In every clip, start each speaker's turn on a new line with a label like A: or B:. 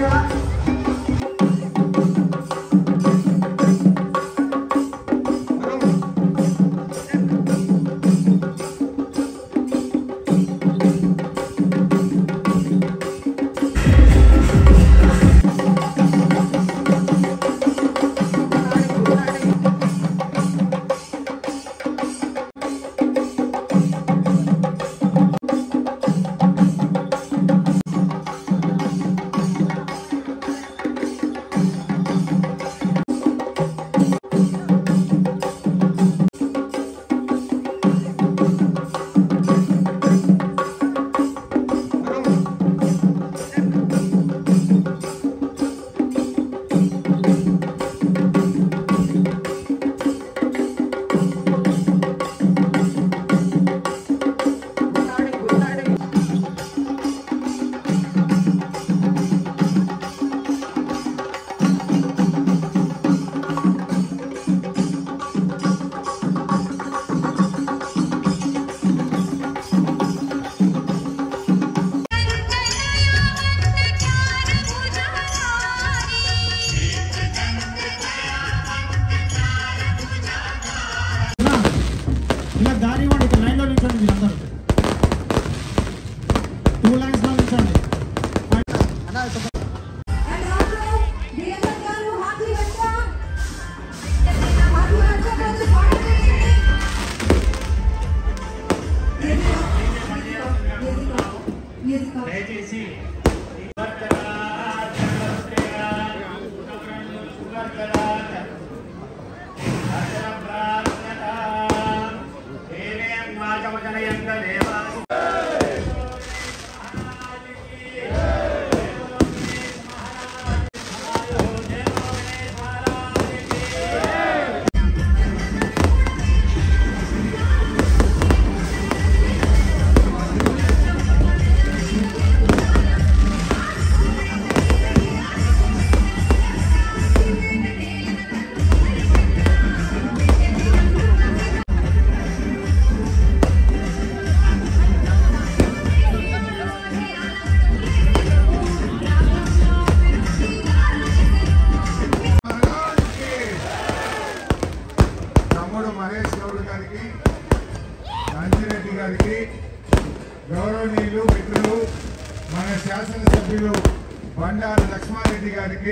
A: ఇలా దారి ఇవ్వండి ఇక్కడ లైన్లో నిల్చోండి మీరందరూ టూ లైన్స్లో నిల్చోండి అన్నా ఇక్కడ
B: And also, Deepak గారు హాతీ వచ్చ హాతీ వచ్చ గారు స్వాగతం చేయండి. వేదిక
C: దయచేసి
D: తమ్ముడు మహేష్ గౌడ్ గారికి నందిరెడ్డి గారికి గౌరవనీయులు మిత్రులు మన శాసనసభ్యులు బండారు లక్ష్మారెడ్డి గారికి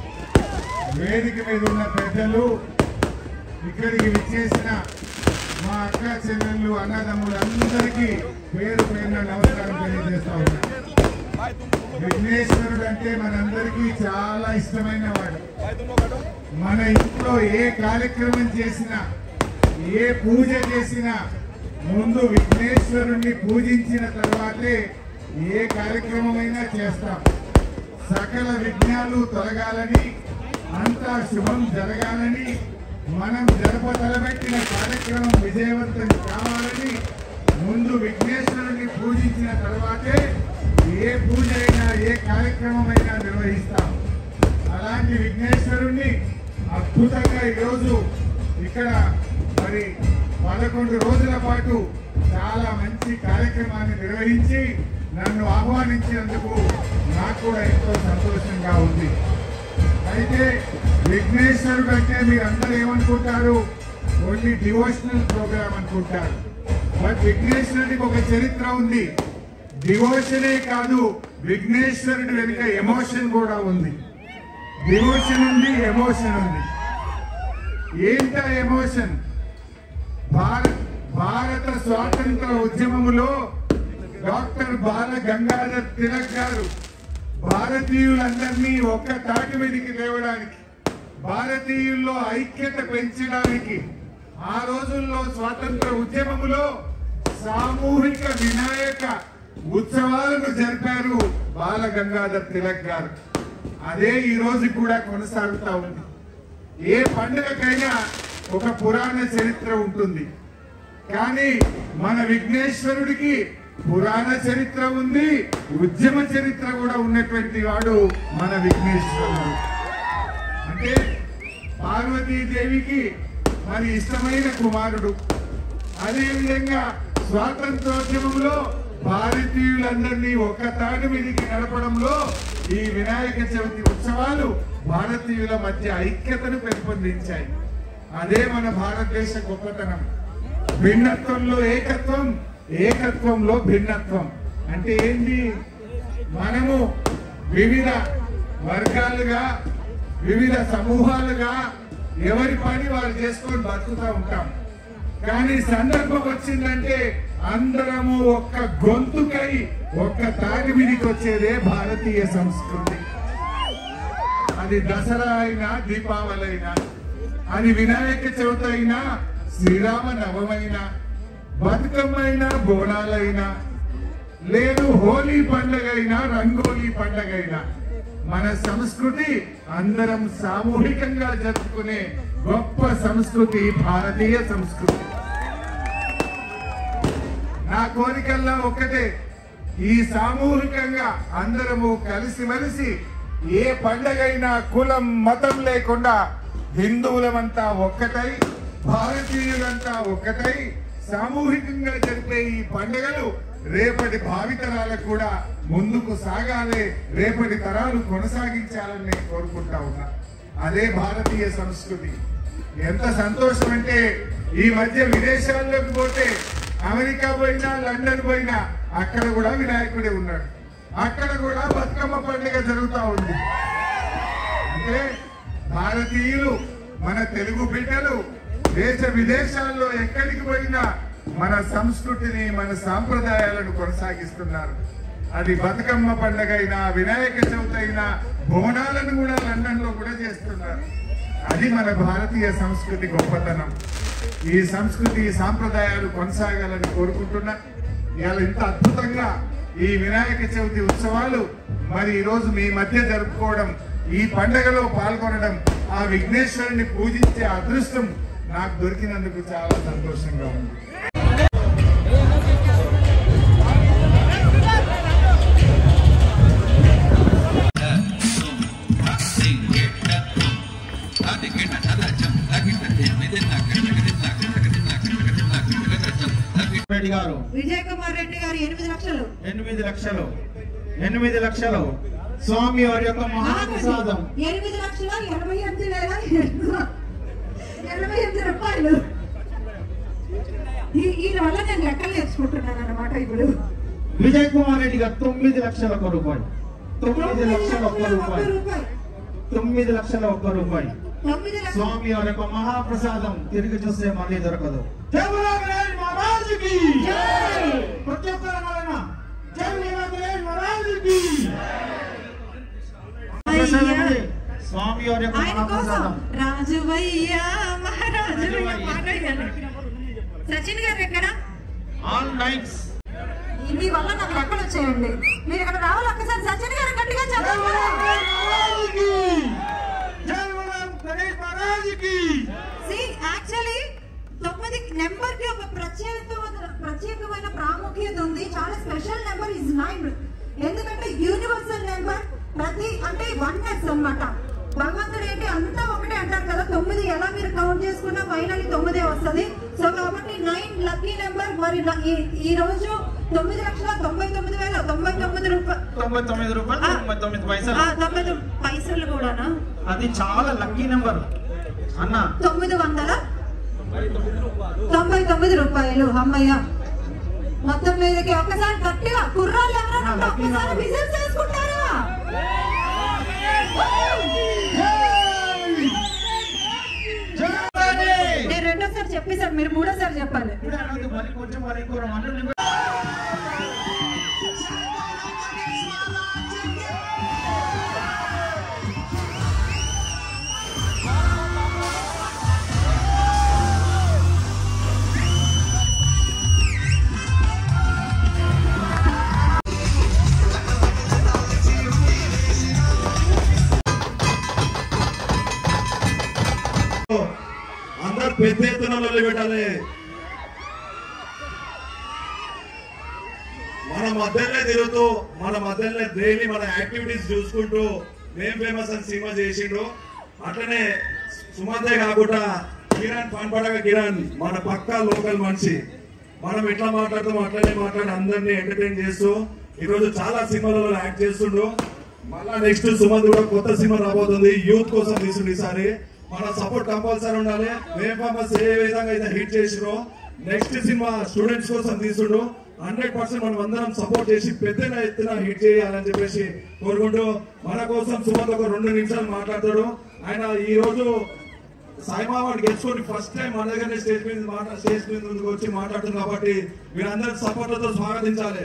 D: వేదిక మీద ఉన్న పెద్దలు ఇక్కడికి విచ్చేసిన మా అక్క చెల్లెళ్ళు అన్నదమ్ములు అందరికీ పేరు పేరున నమస్కారం తెలియజేస్తా ఉన్నా విఘ్నేశ్వరుడు అంటే మనందరికీ చాలా ఇష్టమైన వాడు మన ఇంట్లో ఏ కార్యక్రమం చేసినా ఏ పూజ చేసినా ముందు విఘ్నేశ్వరుణ్ణి పూజించిన తర్వాతే ఏ కార్యక్రమమైనా చేస్తాం సకల విఘ్నాలు తొలగాలని అంతా శుభం జరగాలని మనం జరప తలబెట్టిన కార్యక్రమం విజయవంతం కావాలని ముందు విఘ్నేశ్వరుణ్ణి పూజించిన తర్వాతే ఏ పూజ అయినా ఏ కార్యక్రమమైనా నిర్వహిస్తాం అలాంటి విఘ్నేశ్వరుణ్ణి అద్భుతంగా ఈరోజు ఇక్కడ మరి పదకొండు రోజుల పాటు చాలా మంచి కార్యక్రమాన్ని నిర్వహించి నన్ను ఆహ్వానించినందుకు నాకు కూడా ఎంతో సంతోషంగా ఉంది అయితే విఘ్నేశ్వరుడు అంటే మీరందరూ ఏమనుకుంటారు ఓన్లీ డివోషనల్ ప్రోగ్రామ్ అనుకుంటారు బట్ విఘ్నేశ్వరుడికి ఒక చరిత్ర ఉంది డివోషనే కాదు విఘ్నేశ్వరుడి వెనుక ఎమోషన్ కూడా ఉంది డివోషన్ ఉంది ఎమోషన్ ఉంది ఏంట ఎమోషన్ భారత్ భారత స్వాతంత్ర ఉద్యమములో డాక్టర్ బాల గంగాధర్ తిలక్ గారు భారతీయులందరినీ ఒక్క తాటి మీదకి లేవడానికి భారతీయుల్లో ఐక్యత పెంచడానికి ఆ రోజుల్లో స్వాతంత్ర ఉద్యమములో సామూహిక వినాయక ఉత్సవాలను జరిపారు బాల గంగాధర్ తిలక్ గారు అదే ఈ రోజు కూడా కొనసాగుతా ఉంది ఏ పండుగకైనా ఒక పురాణ చరిత్ర ఉంటుంది కానీ మన విఘ్నేశ్వరుడికి పురాణ చరిత్ర ఉంది ఉద్యమ చరిత్ర కూడా ఉన్నటువంటి వాడు మన విఘ్నేశ్వరుడు అంటే పార్వతీదేవికి మరి ఇష్టమైన కుమారుడు అదేవిధంగా స్వాతంత్రోద్యమంలో భారతీయులందరినీ ఒక్క తాటి మీదకి నడపడంలో ఈ వినాయక చవితి ఉత్సవాలు భారతీయుల మధ్య ఐక్యతను పెంపొందించాయి అదే మన భారతదేశ గొప్పతనం భిన్నత్వంలో ఏకత్వం ఏకత్వంలో భిన్నత్వం అంటే ఏంటి మనము వివిధ వర్గాలుగా వివిధ సమూహాలుగా ఎవరి పని వారు చేసుకొని బతుకుతూ ఉంటాం కానీ సందర్భం వచ్చిందంటే అందరము ఒక్క గొంతుకై ఒక్క తాటి మీదకి వచ్చేదే భారతీయ సంస్కృతి అది దసరా అయినా దీపావళి అయినా అది వినాయక చవితి అయినా శ్రీరామ నవమైనా బతుకమ్మైనా బోనాలైనా లేదు హోలీ పండగైనా రంగోలీ పండగైనా మన సంస్కృతి అందరం సామూహికంగా జరుపుకునే గొప్ప సంస్కృతి భారతీయ సంస్కృతి నా కోరికల్లా ఒక్కటే ఈ సామూహికంగా అందరము కలిసిమెలిసి ఏ పండగైనా కులం మతం లేకుండా హిందువులమంతా ఒక్కటై భారతీయులంతా ఒక్కటై సామూహికంగా జరిపే ఈ పండుగలు రేపటి భావితరాలకు కూడా ముందుకు సాగాలి రేపటి తరాలు కొనసాగించాలని నేను కోరుకుంటా ఉన్నా అదే భారతీయ సంస్కృతి ఎంత సంతోషం అంటే ఈ మధ్య విదేశాల్లోకి పోతే అమెరికా పోయినా లండన్ పోయినా అక్కడ కూడా వినాయకుడే ఉన్నాడు అక్కడ కూడా బతుకమ్మ పండుగ జరుగుతూ ఉంది అంటే భారతీయులు మన తెలుగు బిడ్డలు దేశ విదేశాల్లో ఎక్కడికి పోయినా మన సంస్కృతిని మన సాంప్రదాయాలను కొనసాగిస్తున్నారు అది బతుకమ్మ పండుగ అయినా వినాయక చవితి అయినా బోనాలను కూడా లండన్ లో కూడా చేస్తున్నారు అది మన భారతీయ సంస్కృతి గొప్పతనం ఈ సంస్కృతి ఈ సాంప్రదాయాలు కొనసాగాలని కోరుకుంటున్నా ఇవాళ ఇంత అద్భుతంగా ఈ వినాయక చవితి ఉత్సవాలు మరి ఈ రోజు మీ మధ్య జరుపుకోవడం ఈ పండగలో పాల్గొనడం ఆ విఘ్నేశ్వరుని పూజించే అదృష్టం నాకు దొరికినందుకు చాలా సంతోషంగా ఉంది
A: రెడ్డి గారు
B: విజయ్ కుమార్ రెడ్డి గారు ఎనిమిది లక్షలు
A: ఎనిమిది లక్షలు ఎనిమిది లక్షలు స్వామి వారి యొక్క మహాప్రసాదం
B: ఎనిమిది లక్షల ఎనభై ఎనిమిది వేల ఎనభై ఎనిమిది రూపాయలు ఈ- ఈ వల్ల నేను లెక్కలు నేర్చుకుంటున్నాను అనమాట ఇప్పుడు
A: విజయ్ కుమార్ రెడ్డి గారు తొమ్మిది లక్షల ఒక రూపాయి తొమ్మిది లక్షల ఒక్క
B: ఒక్క
A: రూపాయి
B: రూపాయి
A: తొమ్మిది లక్షల ఒక్క రూపాయి
B: తొమ్మిది లక్షలు
A: స్వామి వారి యొక్క మహాప్రసాదం తిరిగి చూస్తే మళ్ళీ దొరకదు జై వినాయకుడు మహారాజుకి
B: జై!
A: ప్రతి ఒక్కరు అనాలన్నా, జై వినాయకుడు మహారాజుకి ప్రసాదం స్వామి వారి యొక్క
B: ఆయన కోసం
A: మహాప్రసాదం
B: రాజువయ్యా మహారాజువయ్యా పాట వేయాలి. సచిన్ గారు ఎక్కడ
A: ఆల్ నైట్స్
B: మీ వల్ల నాకు లెక్కలు వచ్చేయండి మీరు ఇక్కడ రావాలి ఒక్కసారి సచిన్ గారు గట్టిగా
A: జై
B: చెప్పండి
A: మహారాజుకి జై గణేష్ మహారాజుకి
B: యాక్చువల్లీ తొమ్మిది నెంబర్ కి ఒక ప్రత్యేక ప్రత్యేకమైన ప్రాముఖ్యత ఉంది చాలా స్పెషల్ నెంబర్ ఇస్ నైన్ ఎందుకంటే యూనివర్సల్ నెంబర్ ప్రతి అంటే వన్ ఎస్ అన్నమాట భగవంతుడు ఏంటి అంతా ఒకటే అంటారు కదా తొమ్మిది ఎలా మీరు కౌంట్ చేసుకున్నా ఫైనల్ తొమ్మిదే వస్తది సో కాబట్టి నైన్ లక్కీ నెంబర్ మరి ల- ఈ- ఈ రోజు తొమ్మిది లక్షల తొంభై తొమ్మిది వేల తొంభై తొమ్మిది రూపాయలు
A: తొంభై తొమ్మిది రూపాయలు తొంభై తొమ్మిది పైసలు
B: తొంభై తొమ్మిది పైసలు కూడానా
A: అది చాలా లక్కీ నెంబర్ అన్న
B: తొమ్మిది వందల తొంభై తొమ్మిది రూపాయలు అమ్మయ్య మొత్తం మీదకి ఒక్కసారి గట్టిగా కుర్రాళ్ళు ఎవరైనా ఉంటే ఒక్కసారి విజిల్ చేసుకుంటారా నేను రెండోసారి చెప్పేసాను మీరు మూడోసారి చెప్పాలి
A: ఇప్పుడు అన్నది మరి కొంచెం మరి ఇంకో రెండు
C: అందరు పెద్ద ఎత్తున మొదలు పెట్టాలి మన మధ్యలోనే తిరుగుతూ మన మధ్యలోనే డైలీ మన యాక్టివిటీస్ చూసుకుంటూ మేం ఫేమస్ అని సినిమా చేసిండు అట్లనే సుమతే కాకుండా కిరణ్ పనపడగ కిరణ్ మన పక్కా లోకల్ మనిషి మనం ఎట్లా మాట్లాడతాం అట్లనే మాట్లాడి అందరినీ ఎంటర్టైన్ చేస్తూ ఈరోజు చాలా సినిమాలలో యాక్ట్ చేస్తుండు మళ్ళా నెక్స్ట్ సుమంత్ కూడా కొత్త సినిమా రాబోతుంది యూత్ కోసం తీసుకుంది ఈసారి మన సపోర్ట్ కంపల్సరీ ఉండాలి వేమ్ ఫేమస్ ఏ విధంగా అయితే హిట్ చేసిరో నెక్స్ట్ సినిమా స్టూడెంట్స్ కోసం తీసుడు హండ్రెడ్ పర్సెంట్ మనం అందరం సపోర్ట్ చేసి పెద్ద ఎత్తున హిట్ చేయాలని చెప్పేసి కోరుకుంటూ మన కోసం సుమంత్ ఒక రెండు నిమిషాలు మాట్లాడతాడు ఆయన ఈ రోజు సాయిమా అవార్డు గెలుచుకొని ఫస్ట్ టైం మన దగ్గర స్టేజ్ మీద మాట స్టేజ్ మీద ముందుకు వచ్చి మాట్లాడుతుంది కాబట్టి మీరందరూ సపోర్ట్లతో స్వాగతించాలి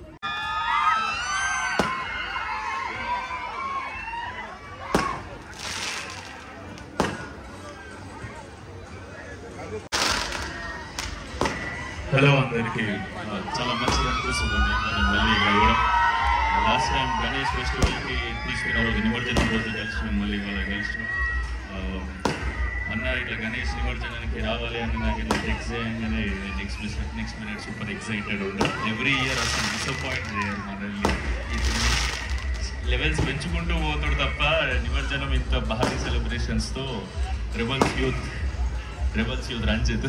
E: హలో అందరికి ఆ, చాలా మంచిగా అనిపిస్తుంది మీ అందరిని మళ్ళీ కలవడం లాస్ట్ టైం గణేష్ ఫెస్టివల్కి తీసుకున్న రోజు నిమజ్జనం రోజు కలిసినాం మళ్ళీ ఇవాళ కలిసినాం ఆ, అన్న ఇట్లా గణేష్ నిమజ్జనానికి రావాలి అని నాకు ఇట్లా టెక్స్ట్ చేయగానే next minute next minute super excited ఉండే ఎవ్రీ ఇయర్ అసలు డిసప్పాయింట్ చేయరు మనల్ని లెవెల్స్ పెంచుకుంటూ పోతాడు తప్ప నిమజ్జనం ఇంత భారీ సెలబ్రేషన్స్తో rebels youth rebels youth Ranjith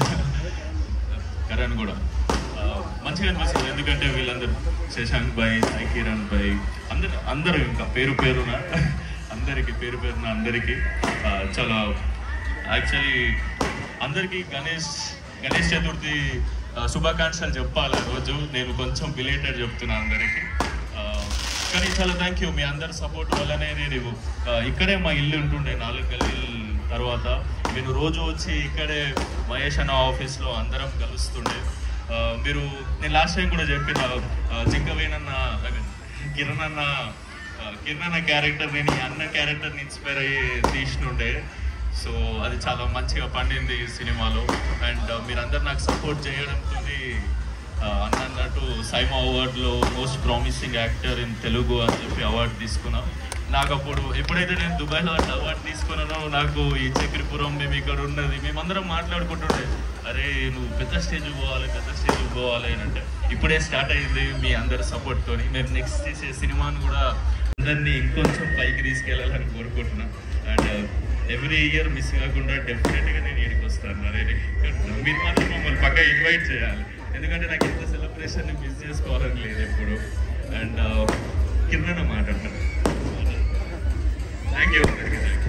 E: Karan కూడా ఆ, మంచిగా అనిపిస్తుంది ఎందుకంటే వీళ్ళందరూ శశాంక్ భాయ్ సాయి కిరణ్ భాయ్ అందరు అందరూ ఇంకా పేరు పేరున అందరికి పేరు పేరున అందరికీ ఆ, చాలా యాక్చువల్లీ అందరికీ గణేష్ గణేష్ చతుర్థి ఆ, శుభాకాంక్షలు చెప్పాలి ఆ రోజు నేను కొంచెం బిలేటెడ్ చెప్తున్నా అందరికీ ఆ, కానీ చాలా థ్యాంక్ యూ మీ అందరి సపోర్ట్ వల్లనే నేను ఆ, ఇక్కడే మా ఇల్లు ఉంటుండే నాలుగు గల్లీల తర్వాత నేను రోజు వచ్చి ఇక్కడే మహేష్ అన్న ఆఫీస్లో అందరం కలుస్తుండే ఆ, మీరు నేను లాస్ట్ టైం కూడా చెప్పిన ఆ, జింకవేనన్న I mean, కిరణ్ అన్న ఆ, కిరణ్ అన్న క్యారెక్టర్ నేను ఈ అన్న క్యారెక్టర్ని ఇన్స్పైర్ అయ్యి తీసినుండే సో అది చాలా మంచిగా పండింది ఈ సినిమాలో అండ్ మీరందరూ నాకు సపోర్ట్ చేయడంతో ఆ, అన్న అన్నట్టు సైమా అవార్డులో most promising actor in Telugu అని చెప్పి అవార్డు తీసుకున్నా నాకు అప్పుడు ఎప్పుడైతే నేను దుబాయ్లో అట్లా అవార్డు తీసుకున్నానో నాకు ఈ చక్రిపురం మేము ఇక్కడ ఉన్నది మేమందరం మాట్లాడుకుంటుండే అరే నువ్వు పెద్ద స్టేజ్ పోవాలి పెద్ద స్టేజ్ పోవాలి అని అంటే ఇప్పుడే స్టార్ట్ అయింది మీ అందరి సపోర్ట్తో మేము నెక్స్ట్ చేసే సినిమాను కూడా అందరినీ ఇంకొంచెం పైకి తీసుకెళ్ళాలని కోరుకుంటున్నా అండ్ ఎవ్రీ ఇయర్ మిస్ కాకుండా డెఫినెట్గా నేను ఇక్కడికి వస్తాను మరి మీరు మాత్రం మమ్మల్ని పక్క ఇన్వైట్ చేయాలి ఎందుకంటే నాకు ఎంత సెలబ్రేషన్ మిస్ చేసుకోవాలని లేదు ఎప్పుడు అండ్ కింద మాట్లాడతాను థ్యాంక్ యూ అందరికీ thank you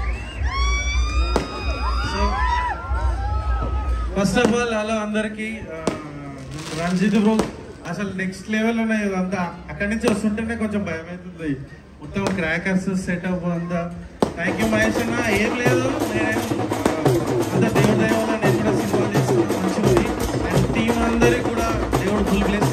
F: so first of all hello అందరికి రంజిత్ బ్రో అసలు నెక్స్ట్ లెవెల్ ఉన్నాయి ఇదంతా అక్కడి నుంచి వస్తుంటేనే కొంచెం భయం అవుతుంది మొత్తం క్రాకర్స్ సెటప్ అంతా థ్యాంక్ యూ మహేష్ అన్న ఏం లేదు నేనేం అంత దేవుడి దయ వల్ల నేను కూడా సినిమా తీసుకున్నాను మంచిగా ఉంది అండ్ టీం అందరికి కూడా దేవుడు ఫుల్ బ్లెస్